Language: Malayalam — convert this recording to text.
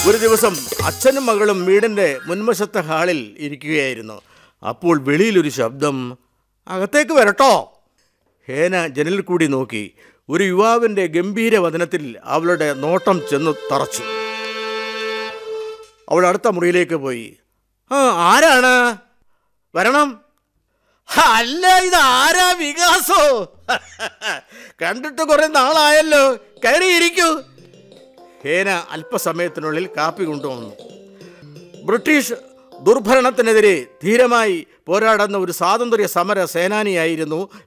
ഒരു ദിവസം അച്ഛനും മകളും വീടിൻ്റെ മുൻവശത്തെ ഹാളിൽ ഇരിക്കുകയായിരുന്നു അപ്പോൾ വെളിയിലൊരു ശബ്ദം അകത്തേക്ക് വരട്ടോ ഹേന ജനലിൽ കൂടി നോക്കി ഒരു യുവാവിൻ്റെ ഗംഭീര വചനത്തിൽ അവളുടെ നോട്ടം ചെന്ന് തറച്ചു അവൾ അടുത്ത മുറിയിലേക്ക് പോയി ആ ആരാണ് വരണം "ഹ, അല്ല ഇത് ആരാ വികാസോ കണ്ടിട്ട് കുറെ നാളായല്ലോ കയറിയിരിക്കൂ ഹേന അല്പസമയത്തിനുള്ളിൽ കാപ്പി കൊണ്ടുവന്നു ബ്രിട്ടീഷ് ദുർഭരണത്തിനെതിരെ ധീരമായി പോരാടുന്ന ഒരു സ്വാതന്ത്ര്യ സമര സേനാനിയായിരുന്നു